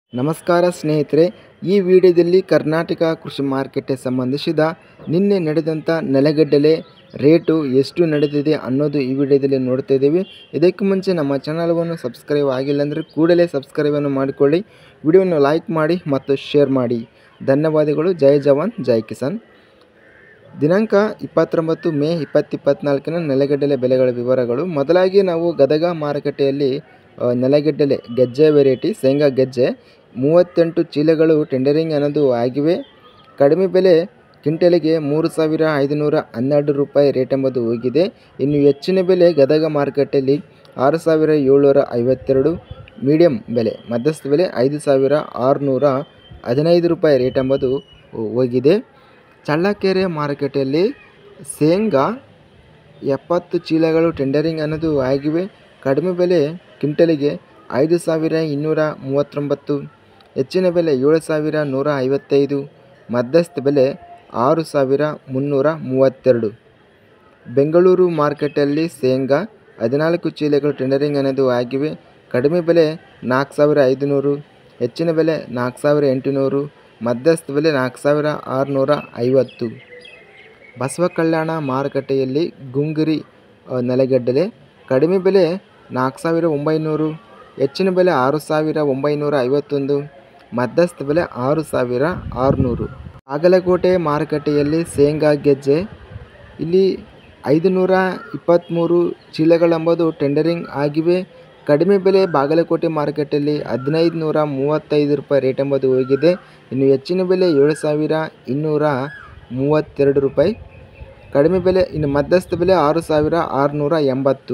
ನಮಸ್ಕಾರ ಸ್ನೇಹಿತರೆ ಈ ವಿಡಿಯೋದಲ್ಲಿ ಕರ್ನಾಟಕ ಕೃಷಿ ಮಾರ್ಕೆಟ್ಗೆ ಸಂಬಂಧಿಸಿದ ನಿನ್ನೆ ನಡೆದಂಥ ನೆಲಗಡಲೆ ರೇಟು ಎಷ್ಟು ನಡೆದಿದೆ ಅನ್ನೋದು ಈ ವಿಡಿಯೋದಲ್ಲಿ ನೋಡ್ತಾ ಇದ್ದೀವಿ ಇದಕ್ಕೆ ಮುಂಚೆ ನಮ್ಮ ಚಾನಲವನ್ನು ಸಬ್ಸ್ಕ್ರೈಬ್ ಆಗಿಲ್ಲ ಅಂದರೆ ಕೂಡಲೇ ಸಬ್ಸ್ಕ್ರೈಬನ್ನು ಮಾಡಿಕೊಳ್ಳಿ ವಿಡಿಯೋವನ್ನು ಲೈಕ್ ಮಾಡಿ ಮತ್ತು ಶೇರ್ ಮಾಡಿ ಧನ್ಯವಾದಗಳು ಜೈ ಜವಾನ್ ಜೈ ಕಿಸಾನ್ ದಿನಾಂಕ ಇಪ್ಪತ್ತೊಂಬತ್ತು ಮೇ ಇಪ್ಪತ್ತು ಇಪ್ಪತ್ನಾಲ್ಕಿನ ನೆಲಗಡಲೆ ಬೆಲೆಗಳ ವಿವರಗಳು ಮೊದಲಾಗಿ ನಾವು ಗದಗ ಮಾರುಕಟ್ಟೆಯಲ್ಲಿ ಆ, ನೆಲಗಡಲೆ ಗೆಜ್ಜೆ ವೆರೈಟಿ ಶೇಂಗಾ ಗೆಜ್ಜೆ ಮೂವತ್ತೆಂಟು ಚೀಲಗಳು ಟೆಂಡರಿಂಗ್ ಅನ್ನೋದು ಆಗಿವೆ ಕಡಿಮೆ ಬೆಲೆ ಕ್ವಿಂಟಲಿಗೆ ಮೂರು ಸಾವಿರ ಐದುನೂರ ಹನ್ನೆರಡು ರೂಪಾಯಿ ರೇಟ್ ಎಂಬುದು ಹೋಗಿದೆ ಇನ್ನು ಹೆಚ್ಚಿನ ಬೆಲೆ ಗದಗ ಮಾರುಕಟ್ಟೆಯಲ್ಲಿ ಆರು ಸಾವಿರ ಏಳ್ನೂರ ಐವತ್ತೆರಡು ಮೀಡಿಯಂ ಬೆಲೆ ಮಧ್ಯಸ್ಥ ಬೆಲೆ ಐದು ಸಾವಿರ ಆರುನೂರ ಹದಿನೈದು ರೂಪಾಯಿ ರೇಟ್ ಎಂಬುದು ಹೋಗಿದೆ ಚಳ್ಳಕೆರೆ ಮಾರುಕಟ್ಟೆಯಲ್ಲಿ ಶೇಂಗಾ ಎಪ್ಪತ್ತು ಚೀಲಗಳು ಟೆಂಡರಿಂಗ್ ಅನ್ನೋದು ಆಗಿವೆ ಕಡಿಮೆ ಬೆಲೆ ಕ್ವಿಂಟಲಿಗೆ ಐದು ಸಾವಿರ ಇನ್ನೂರ ಮೂವತ್ತೊಂಬತ್ತು ಹೆಚ್ಚಿನ ಬೆಲೆ ಏಳು ಸಾವಿರ ನೂರ ಐವತ್ತೈದು ಮಧ್ಯಸ್ಥ ಬೆಲೆ ಆರು ಸಾವಿರ ಮುನ್ನೂರ ಮೂವತ್ತೆರಡು ಬೆಂಗಳೂರು ಮಾರ್ಕೆಟಲ್ಲಿ ಶೇಂಗಾ ಹದಿನಾಲ್ಕು ಚೀಲಗಳು ಟೆಂಡರಿಂಗ್ ಅನ್ನೋದು ಆಗಿವೆ ಕಡಿಮೆ ಬೆಲೆ ನಾಲ್ಕು ಸಾವಿರ ಐದುನೂರು ಹೆಚ್ಚಿನ ಬೆಲೆ ನಾಲ್ಕು ಸಾವಿರ ಎಂಟುನೂರು ಮಧ್ಯಸ್ಥ ಬೆಲೆ ನಾಲ್ಕು ಸಾವಿರ ಆರುನೂರ ಐವತ್ತು ಬಸವ ಕಲ್ಯಾಣ ಮಾರುಕಟ್ಟೆಯಲ್ಲಿ ಗುಂಗುರಿ ಆ, ನೆಲಗಡಲೆ ಕಡಿಮೆ ಬೆಲೆ ನಾಲ್ಕು ಸಾವಿರ ಒಂಬೈನೂರು ಹೆಚ್ಚಿನ ಬೆಲೆ ಆರು ಸಾವಿರ ಒಂಬೈನೂರ ಐವತ್ತೊಂದು ಮಧ್ಯಸ್ಥ ಬೆಲೆ ಆರು ಸಾವಿರ ಆರುನೂರು ಬಾಗಲಕೋಟೆ ಮಾರುಕಟ್ಟೆಯಲ್ಲಿ ಶೇಂಗಾ ಗೆಜ್ಜೆ ಇಲ್ಲಿ ಐದು ನೂರ ಇಪ್ಪತ್ತ್ಮೂರು ಚೀಲಗಳೆಂಬುದು ಟೆಂಡರಿಂಗ್ ಆಗಿವೆ ಕಡಿಮೆ ಬೆಲೆ ಬಾಗಲಕೋಟೆ ಮಾರುಕಟ್ಟೆಯಲ್ಲಿ ಹದಿನೈದು ನೂರ ಮೂವತ್ತೈದು ರೂಪಾಯಿ ರೇಟ್ ಎಂಬುದು ಹೋಗಿದೆ ಇನ್ನು ಹೆಚ್ಚಿನ ಬೆಲೆ ಏಳು ಸಾವಿರ ಇನ್ನೂರ ಮೂವತ್ತೆರಡು ರೂಪಾಯಿ ಕಡಿಮೆ ಬೆಲೆ ಇನ್ನು ಮಧ್ಯಸ್ಥ ಬೆಲೆ ಆರು ಸಾವಿರ ಆರುನೂರ ಎಂಬತ್ತು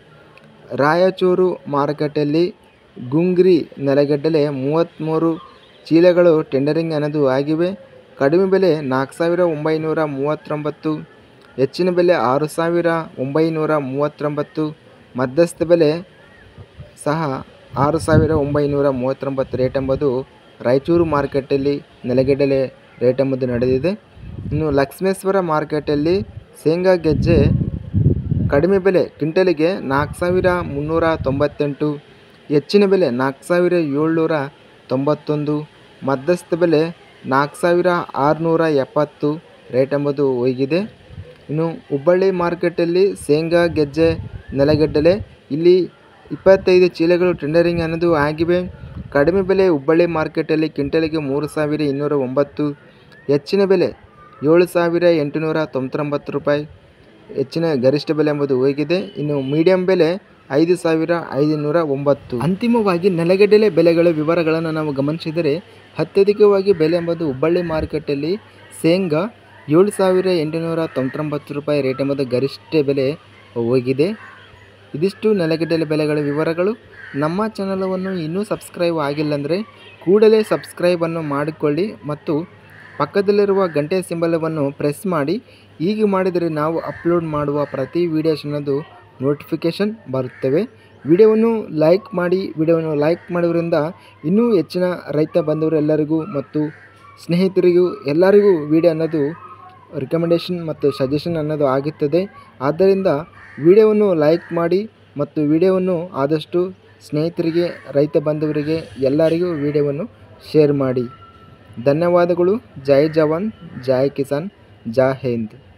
ರಾಯಚೂರು ಮಾರುಕಟ್ಟೆಯಲ್ಲಿ ಗುಂಗ್ರಿ ನೆಲಗಡಲೆ ಮೂವತ್ತ್ಮೂರು ಚೀಲಗಳು ಟೆಂಡರಿಂಗ್ ಅನ್ನೋದು ಆಗಿವೆ ಕಡಿಮೆ ಬೆಲೆ ನಾಲ್ಕು ಸಾವಿರ ಒಂಬೈನೂರ ಮೂವತ್ತೊಂಬತ್ತು ಹೆಚ್ಚಿನ ಬೆಲೆ ಆರು ಸಾವಿರ ಒಂಬೈನೂರ ಮೂವತ್ತೊಂಬತ್ತು ಮಧ್ಯಸ್ಥ ಬೆಲೆ ಸಹ ಆರು ಸಾವಿರ ಒಂಬೈನೂರ ಮೂವತ್ತೊಂಬತ್ತು ರೇಟ್ ಎಂಬುದು ರಾಯಚೂರು ಮಾರ್ಕೆಟಲ್ಲಿ ನೆಲಗಡಲೆ ರೇಟ್ ಎಂಬುದು ನಡೆದಿದೆ ಇನ್ನು ಲಕ್ಷ್ಮೇಶ್ವರ ಮಾರ್ಕೆಟಲ್ಲಿ ಶೇಂಗಾ ಗೆಜ್ಜೆ ಕಡಿಮೆ ಬೆಲೆ ಕ್ವಿಂಟಲಿಗೆ ನಾಲ್ಕು ಸಾವಿರ ಮುನ್ನೂರ ತೊಂಬತ್ತೆಂಟು ಹೆಚ್ಚಿನ ಬೆಲೆ ನಾಲ್ಕು ಸಾವಿರ ಏಳ್ನೂರ ತೊಂಬತ್ತೊಂದು ಮಧ್ಯಸ್ಥ ಬೆಲೆ ನಾಲ್ಕು ಸಾವಿರ ಆರುನೂರ ಎಪ್ಪತ್ತು ರೇಟ್ ಎಂಬುದು ಹೋಗಿದೆ ಇನ್ನು ಹುಬ್ಬಳ್ಳಿ ಮಾರ್ಕೆಟಲ್ಲಿ ಶೇಂಗಾ ಗೆಜ್ಜೆ ನೆಲಗಡ್ಡಲೆ ಇಲ್ಲಿ ಇಪ್ಪತ್ತೈದು ಚೀಲಗಳು ಟೆಂಡರಿಂಗ್ ಅನ್ನೋದು ಆಗಿವೆ ಕಡಿಮೆ ಬೆಲೆ ಹುಬ್ಬಳ್ಳಿ ಮಾರ್ಕೆಟಲ್ಲಿ ಕ್ವಿಂಟಲಿಗೆ ಮೂರು ಸಾವಿರ ಇನ್ನೂರ ಒಂಬತ್ತು ಹೆಚ್ಚಿನ ಬೆಲೆ ಏಳು ಸಾವಿರ ಎಂಟುನೂರ ತೊಂಬತ್ತೊಂಬತ್ತು ರೂಪಾಯಿ ಹೆಚ್ಚಿನ ಗರಿಷ್ಠ ಬೆಲೆ ಎಂಬುದು ಹೋಗಿದೆ ಇನ್ನು ಮೀಡಿಯಂ ಬೆಲೆ ಐದು ಸಾವಿರ ಐದುನೂರ ಒಂಬತ್ತು ಅಂತಿಮವಾಗಿ ನೆಲಗಡಲೆ ಬೆಲೆಗಳ ವಿವರಗಳನ್ನು ನಾವು ಗಮನಿಸಿದರೆ ಅತ್ಯಧಿಕವಾಗಿ ಬೆಲೆ ಎಂಬುದು ಹುಬ್ಬಳ್ಳಿ ಮಾರುಕಟ್ಟೆಯಲ್ಲಿ ಶೇಂಗಾ ಏಳು ಸಾವಿರ ಎಂಟುನೂರ ತೊಂಬತ್ತೊಂಬತ್ತು ರೂಪಾಯಿ ರೇಟ್ ಎಂಬುದು ಗರಿಷ್ಠ ಬೆಲೆ ಹೋಗಿದೆ ಇದಿಷ್ಟು ನೆಲಗಡಲೆ ಬೆಲೆಗಳ ವಿವರಗಳು ನಮ್ಮ ಚಾನಲವನ್ನು ಇನ್ನೂ ಸಬ್ಸ್ಕ್ರೈಬ್ ಆಗಿಲ್ಲ ಅಂದರೆ ಕೂಡಲೇ ಸಬ್ಸ್ಕ್ರೈಬನ್ನು ಮಾಡಿಕೊಳ್ಳಿ ಮತ್ತು ಪಕ್ಕದಲ್ಲಿರುವ ಗಂಟೆ ಸಿಂಬಲವನ್ನು ಪ್ರೆಸ್ ಮಾಡಿ ಹೀಗೆ ಮಾಡಿದರೆ ನಾವು ಅಪ್ಲೋಡ್ ಮಾಡುವ ಪ್ರತಿ ವೀಡಿಯೋಸ್ ಅನ್ನೋದು ನೋಟಿಫಿಕೇಷನ್ ಬರುತ್ತವೆ ವಿಡಿಯೋವನ್ನು ಲೈಕ್ ಮಾಡಿ ವಿಡಿಯೋವನ್ನು ಲೈಕ್ ಮಾಡೋದ್ರಿಂದ ಇನ್ನೂ ಹೆಚ್ಚಿನ ರೈತ ಬಂಧುವರೆಲ್ಲರಿಗೂ ಮತ್ತು ಸ್ನೇಹಿತರಿಗೂ ಎಲ್ಲರಿಗೂ ವಿಡಿಯೋ ಅನ್ನೋದು ರಿಕಮೆಂಡೇಷನ್ ಮತ್ತು ಸಜೆಷನ್ ಅನ್ನೋದು ಆಗುತ್ತದೆ ಆದ್ದರಿಂದ ವಿಡಿಯೋವನ್ನು ಲೈಕ್ ಮಾಡಿ ಮತ್ತು ವಿಡಿಯೋವನ್ನು ಆದಷ್ಟು ಸ್ನೇಹಿತರಿಗೆ ರೈತ ಬಾಂಧವರಿಗೆ ಎಲ್ಲರಿಗೂ ವಿಡಿಯೋವನ್ನು ಶೇರ್ ಮಾಡಿ ಧನ್ಯವಾದಗಳು ಜೈ ಜವಾನ್ ಜೈ ಕಿಸಾನ್ ಜೈ ಹಿಂದ್